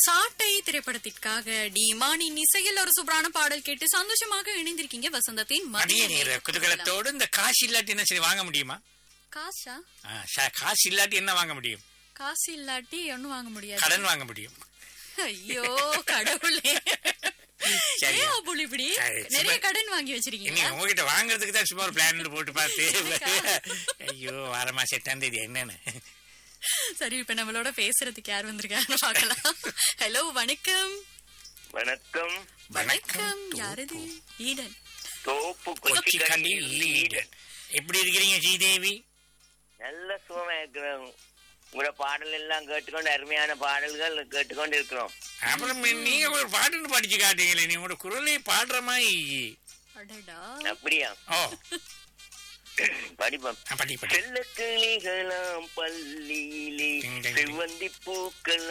சாட்டை திரைப்படத்திற்காக டி மானின் இசையில் ஒரு சூப்பரான பாடல் கேட்டு சந்தோஷமாக இணைந்திருக்கீங்க வசந்தத்தின் மதிய மதிய நேர நேர குதூகலத்தோடு இந்த காசு இல்லாட்டி என்ன சரி வாங்க முடியுமா காசா ஆ, ச- காசு இல்லாட்டி என்ன வாங்க முடியும் காசு இல்லாட்டி ஒண்ணும் வாங்க முடியாது கடன் வாங்க முடியும் ஐயோ கடவுளே சரியா? ஏன் அப்புள் இப்படி சரி, நிறைய சும்மா- கடன் வாங்கி நீ வச்சிருக்கீங்க உங்ககிட்ட வாங்குறதுக்கு தான் சும்மா ஒரு பிளான் போட்டு பார்த்து ஐயோ வார மாசம் எட்டாம் தேதி என்னன்னு சரி இப்ப நம்மளோட பேசுறதுக்கு யார் வந்திருக்காங்கன்னு பார்க்கலாம் ஹலோ வணக்கம் வணக்கம் வணக்கம் யாரது ஈடன் தோப்பு கொச்சி கொச்சி கண்டி லீடர் எப்படி இருக்கிறீங்க ஸ்ரீதேவி நல்ல சுகமா இருக்கிறோம் உங்களோட பாடல் எல்லாம் கேட்டுக்கொண்டு அருமையான பாடல்கள் கேட்டுக்கொண்டு இருக்கிறோம் அப்புறம் நீங்க ஒரு பாட்டுன்னு படிச்சு காட்டுங்களே நீ உங்களோட குரலே பாடுற மாதிரி அடடா அப்படியா ஓ படிப்போம் ஆ, படி படி செல்ல கிளிகளாம் பள்ளியிலே டிங், டிங், டிங். செவ்வந்தி பூக்கள்